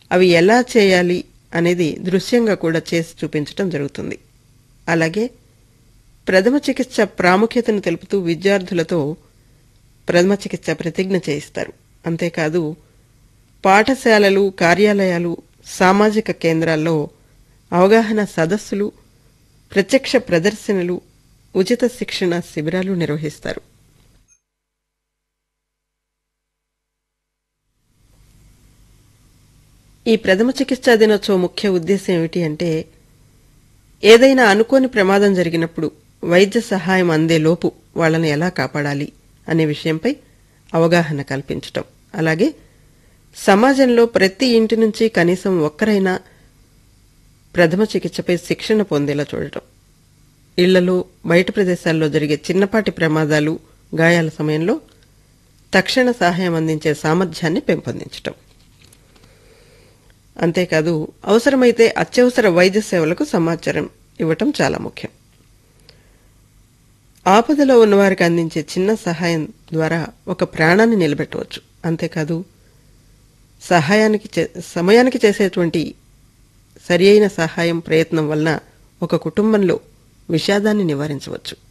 అవి ఎలా చేయాలి అనేది దృశ్యంగా కూడా చేసి చూపించటం జరుగుతుంది అలాగే ప్రథమ చికిత్స ప్రాముఖ్యతను తెలుపుతూ విద్యార్థులతో ప్రథమ చికిత్స ప్రతిజ్ఞ చేయిస్తారు అంతేకాదు పాఠశాలలు కార్యాలయాలు సామాజిక కేంద్రాల్లో అవగాహన సదస్సులు ప్రత్యక్ష ప్రదర్శనలు ఉచిత శిక్షణ శిబిరాలు నిర్వహిస్తారు ఈ ప్రథమ చికిత్సా దినోత్సవం ముఖ్య ఉద్దేశం ఏమిటి అంటే ఏదైనా అనుకోని ప్రమాదం జరిగినప్పుడు వైద్య సహాయం అందే లోపు వాళ్ళని ఎలా కాపాడాలి అనే విషయంపై అవగాహన కల్పించటం అలాగే సమాజంలో ప్రతి ఇంటి నుంచి కనీసం ఒక్కరైనా ప్రథమ చికిత్సపై శిక్షణ పొందేలా చూడటం ఇళ్లలో బయట ప్రదేశాల్లో జరిగే చిన్నపాటి ప్రమాదాలు గాయాల సమయంలో తక్షణ సహాయం అందించే సామర్థ్యాన్ని పెంపొందించటం అంతేకాదు అవసరమైతే అత్యవసర వైద్య సేవలకు సమాచారం ఇవ్వటం చాలా ముఖ్యం ఆపదలో ఉన్నవారికి అందించే చిన్న సహాయం ద్వారా ఒక ప్రాణాన్ని నిలబెట్టవచ్చు అంతేకాదు సహాయానికి చే- సమయానికి చేసేటువంటి సరి అయిన సహాయం ప్రయత్నం వలన ఒక కుటుంబంలో విషాదాన్ని నివారించవచ్చు